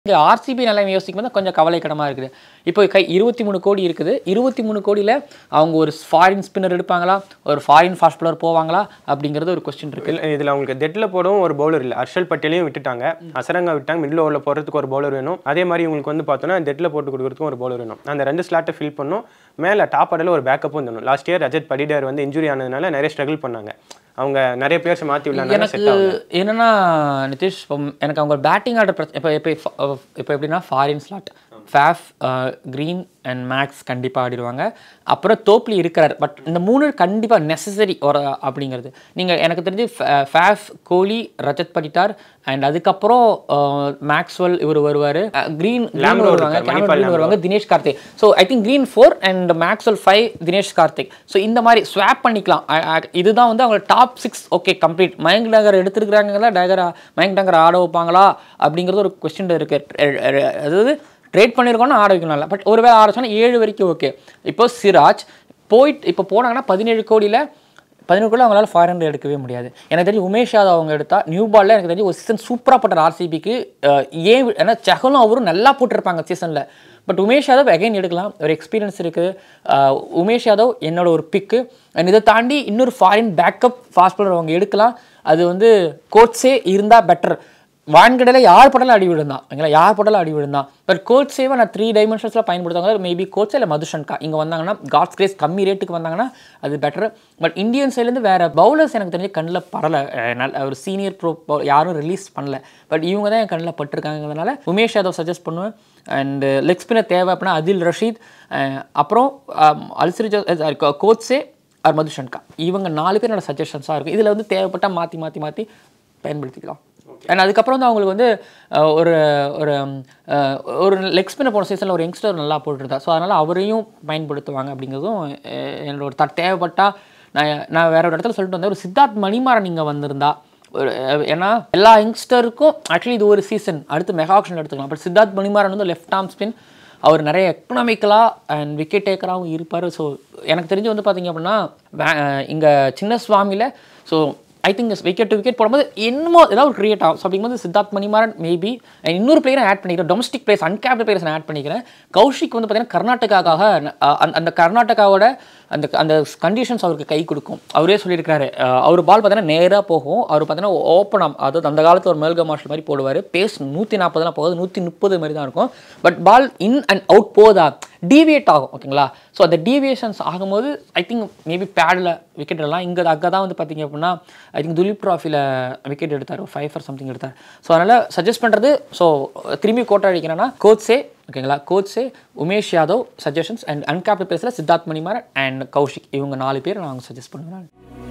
இங்கே ஆர்சிபி நிலைமை யோசிக்கும் போது கொஞ்சம் கவலைக்கிடமாக இருக்குது இப்போ கை இருபத்தி மூணு கோடி இருக்குது இருபத்தி மூணு கோடியில் அவங்க ஒரு ஃபாரின் ஸ்பின்னர் எடுப்பாங்களா ஒரு ஃபாரின் ஃபாஸ்ட் bowler போவாங்களா அப்படிங்கிறது ஒரு கொஸ்டின் இருக்கு இல்ல, இதுல அவங்களுக்கு டெட்ல போடவும் ஒரு பவுலர் இல்லை ஹர்ஷல் பட்டேலையும் விட்டுட்டாங்க அசரங்கா விட்டாங்க மிடில் ஓவரில் போடுறதுக்கு ஒரு பவுலர் வேணும் அதே மாதிரி இவங்களுக்கு வந்து பார்த்தோன்னா டெட்ல போட்டு கொடுக்குறதுக்கும் ஒரு பவுலர் வேணும் அந்த ரெண்டு ஸ்லாட்டை ஃபில் பண்ணும் மேலே டாப் ஆர்டரில் ஒரு பேக்கப்பும் தரணும் லாஸ்ட் இயர் ரஜத் படிடர் வந்து இன்ஜுரி ஆனதுனால நிறைய ஸ்ட்ரகிள் பண்ணாங்க அவங்க நிறைய பிளேயர்ஸ் மாற்றி விடலாம் எனக்கு செட் ஆகும் என்னன்னா நிதிஷ் இப்போ எனக்கு அவங்க பேட்டிங் ஆர்டர் பிரச்சனை இப்போ இப்போ இப்போ எப்படின்னா foreign slot Faf Green and Max கண்டிப்பாக ஆடிடுவாங்க அப்புறம் தோப்லி இருக்கிறார் பட் இந்த மூணு கண்டிப்பாக நெசசரி ஒரு அப்படிங்கிறது நீங்கள் எனக்கு தெரிஞ்சு ஃபேஃப் கோலி ரஜத் படிட்டார் அண்ட் அதுக்கப்புறம் மேக்ஸ்வெல் இவர் வருவார் க்ரீன் Lambo வருவாங்க இருக்கார், கேமரன் மணிபால் green வருவாங்க Dinesh Karthik so I think Green four and Maxwell five Dinesh Karthik so இந்த மாதிரி ஸ்வாப் பண்ணிக்கலாம் I- I- இதுதான் வந்து அவங்க top six okay complete Mayank Dagar எடுத்துருக்காங்களா டேகர் மயங்க் டங்கர் ஆட வைப்பாங்களா அப்படிங்கிறது ஒரு கொஸ்டின் இருக்கு அஹ் அஹ் அதாவது ட்ரேட் பண்ணியிருக்கோம்னா ஆட வைக்கணும்ல பட் ஒருவேளை ஆட சொன்னா ஏழு வரைக்கும் ஓகே இப்போ சிராஜ் போயிட்டு இப்போ போனாங்கன்னா பதினேழு கோடியில் பதினேழு கோடி அவங்களால ஃபைவ் ஹண்ட்ரட் எடுக்கவே முடியாது எனக்கு தெரிஞ்சு உமேஷ் யாதவ் அவங்க எடுத்தா நியூ பால்ல எனக்கு தெரிஞ்சு ஒரு சீசன் சூப்பராக போட்டார் ஆர்சிபிக்கு ஏன் வி- ஏன்னா சகலும் அவரும் நல்லா போட்டிருப்பாங்க சீசனில் பட் உமேஷ் யாதவ் அகைன் எடுக்கலாம் ஒரு எக்ஸ்பீரியன்ஸ் இருக்குது உமேஷ் யாதவ் என்னோட ஒரு பிக்கு அண்ட் இதை தாண்டி இன்னொரு ஃபாரின் பேக்கப் ஃபாஸ்ட் bowler அவங்க எடுக்கலாம் அது வந்து கோட்ஸே இருந்தால் பெட்டர் வான்கடையில் யார் போட்டாலும் அடி விழுந்தான் ஓகேங்களா யார் போட்டாலும் அடி விழுந்தான் பட் கோட் சேவை நான் த்ரீ டைமென்ஷன்ஸில் பயன்படுத்துவாங்க மேபி கோட்ஸ் இல்லை மதுஷன்கா இங்கே வந்தாங்கன்னா காட்ஸ் கிரேஸ் கம்மி ரேட்டுக்கு வந்தாங்கன்னா அது பெட்டர் பட் இந்தியன் சைட்லேருந்து வேறு பவுலர்ஸ் எனக்கு தெரிஞ்சு கண்ணில் படலை அஹ் நல்ல ஒரு சீனியர் ப்ரோ யாரும் ரிலீஸ் பண்ணல பட் இவங்க தான் என் கண்ணில் பட்டிருக்காங்கிறதுனால உமேஷ் யாதவ் சஜஸ்ட் பண்ணுவேன் அண்ட் லெக் ஸ்பின்னர் தேவை அப்படின்னா அதில் ரஷீத் அஹ் அப்புறம் அல்சிரிஜா கோட்ஸே ஆர் மதுஷன்கா இவங்க நாலு பேர் என்னோட சஜஷன்ஸாக இருக்கும் இதில் வந்து தேவைப்பட்டால் மாற்றி மாற்றி மாற்றி பயன்படுத்திக்கலாம் அண்ட் அதுக்கப்புறம் வந்து அவங்களுக்கு வந்து அஹ், ஒரு ஒரு அஹ், ஒரு லெக் ஸ்பின்னர் போன சீசனில் ஒரு யங்ஸ்டர் நல்லா போட்டுருந்தா ஸோ அதனால் அவரையும் பயன்படுத்துவாங்க அப்படிங்கிறதும் அஹ், என்னோட ஒரு த தேவைப்பட்டால் நான் நான் வேற ஒரு இடத்துல சொல்லிட்டு வந்தேன் ஒரு சித்தார்த் மணிமாறன் இங்கே வந்திருந்தா ஒரு அஹ், ஏன்னா எல்லா யங்ஸ்டருக்கும் ஆக்சுவலி இது ஒரு சீசன் அடுத்து மெகா ஆப்ஷன் எடுத்துக்கலாம் பட் சித்தார்த் மணிமாறன் வந்து லெஃப்ட் ஆர்ம் ஸ்பின் அவர் நிறைய எக்கனாமிக்கலாக அண்ட் விக்கெட் டேக்கராகவும் இருப்பார் ஸோ எனக்கு தெரிஞ்சு வந்து பார்த்தீங்க அப்படின்னா இங்கே சின்ன சுவாமியில் so I think wicket to wicket போடும்போது என்னமோ ஏதாவது ஒரு கிரியேட் ஆகும் ஸோ அப்படிங்கும்போது சித்தார்த் மணிமாறன் மேபி இன்னொரு பிளேயரை ஆட் பண்ணிக்கிறேன் டொமஸ்டிக் பிளேயர்ஸ் அன்கேப்டு பிளேயர்ஸ் நான் ஆட் பண்ணிக்கிறேன் கௌஷிக் வந்து பார்த்தீங்கன்னா கர்நாடகாக்காக அஹ், அந்த- அந்த கர்நாடகாவோட அந்த அந்த கண்டிஷன்ஸ் அவருக்கு கை கொடுக்கும் அவரே சொல்லியிருக்காரு அஹ், அவர் பால் பார்த்தீங்கன்னா நேராக போகும் அவர் பார்த்தீங்கன்னா ஓப்பன் அதாவது அந்த காலத்தில் ஒரு மேல்க மார்ஷல் மாதிரி போடுவார் பேஸ் நூற்றி நாற்பதுலாம் போகுது நூற்றி முப்பது மாதிரி தான் இருக்கும் but ball in and out போதா டீவியேட் ஆகும் ஓகேங்களா ஸோ அந்த டீவியேஷன்ஸ் ஆகும்போது ஐ திங்க் மேபி பேடில் விக்கெட் எல்லாம் இங்கே அங்கே தான் வந்து பார்த்தீங்க அப்படின்னா ஐ திங்க் துலீப் ட்ராஃபியில் விக்கெட் எடுத்தார் ஒரு ஃபைவ் ஆர் சம்திங் எடுத்தார் ஸோ அதனால் சஜஸ்ட் பண்ணுறது ஸோ திரும்பி கோட்டை அடிக்கிறேன்னா கோட்ஸே ஓகேங்களா கோட்ஸே Umesh Yadav suggestions and uncapped பிளேஸில் சித்தார்த் மணிமாறன் அண்ட் கௌஷிக் இவங்க நாலு பேர் நான் சஜஸ்ட் பண்ணுவேன்